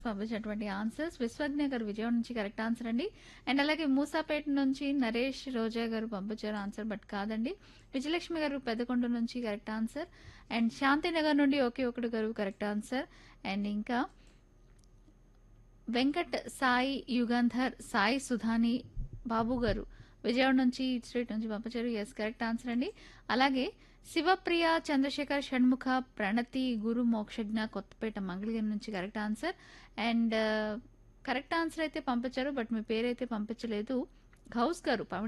పంపించినటువంటి ఆన్సర్స్ విశ్వజ్ఞ గారు విజయవాడ నుంచి కరెక్ట్ ఆన్సర్ అండి అండ్ అలాగే మూసాపేట నుంచి నరేష్ రోజా గారు పంపించారు ఆన్సర్ బట్ కాదండి విజయలక్ష్మి గారు పెద్దకొండ నుంచి కరెక్ట్ ఆన్సర్ అండ్ శాంతినగర్ నుండి ఒకే ఒకటి గారు కరెక్ట్ ఆన్సర్ అండ్ ఇంకా వెంకట్ సాయి యుగంధర్ సాయి సుధాని బాబు గారు విజయవాడ నుంచి స్ట్రీట్ నుంచి పంపించారు ఎస్ కరెక్ట్ ఆన్సర్ అండి అలాగే శివప్రియ చంద్రశేఖర్ షణ్ముఖ ప్రణతి గురు మోక్షజ్ఞ కొత్తపేట మంగళగిరి నుంచి correct answer and correct answer అయితే పంపించారు బట్ మీ పేరైతే పంపించలేదు గౌస్ గారు పవన్